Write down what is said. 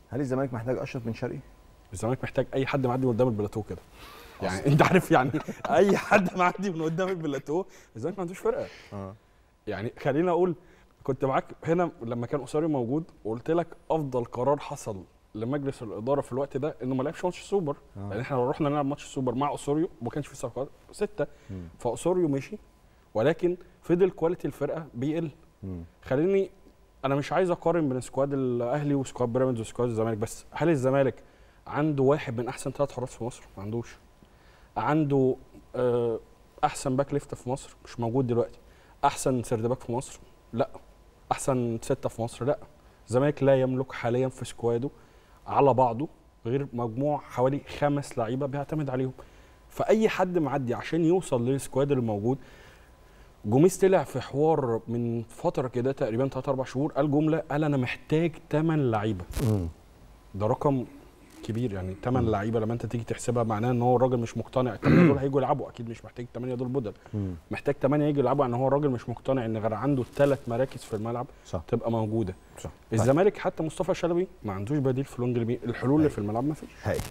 هل الزمالك محتاج اشرف بن شرقي؟ الزمالك محتاج اي حد معدي من قدام البلاتو كده يعني انت عارف يعني اي حد معدي من قدام البلاتو الزمالك ما عندوش فرقه اه يعني خليني اقول كنت معاك هنا لما كان اساري موجود وقلت لك افضل قرار حصل لمجلس الاداره في الوقت ده انه ما لعبش ماتش السوبر آه. لان احنا لو رحنا نلعب ماتش السوبر مع اسوريو ما كانش في صفقات سته مم. فاسوريو مشي ولكن فضل كواليتي الفرقه بيقل مم. خليني انا مش عايز اقارن بين سكواد الاهلي وسكواد بيراميدز وسكواد الزمالك بس هل الزمالك عنده واحد من احسن ثلاث حراس في مصر ما عندوش عنده آه، احسن باك ليفت في مصر مش موجود دلوقتي احسن سيرد باك في مصر لا احسن سته في مصر لا الزمالك لا يملك حاليا في سكواده على بعضه غير مجموع حوالي خمس لعيبه بيعتمد عليهم فاي حد معدي عشان يوصل للسكواد اللي موجود جوميز طلع في حوار من فتره كده تقريبا 3 4 شهور قال جمله قال انا محتاج 8 لعيبه مم. ده رقم كبير يعني 8 لعيبه لما انت تيجي تحسبها معناه ان هو الراجل مش مقتنع الثمانيه دول هيجوا يلعبوا اكيد مش محتاج 8 دول بدل مم. محتاج 8 يجوا يلعبوا ان هو الراجل مش مقتنع ان غير عنده ثلاث مراكز في الملعب صح تبقى موجوده صح الزمالك حتى مصطفى شلبي ما عندوش بديل في لونج اليمين الحلول اللي في الملعب ما فيش هاي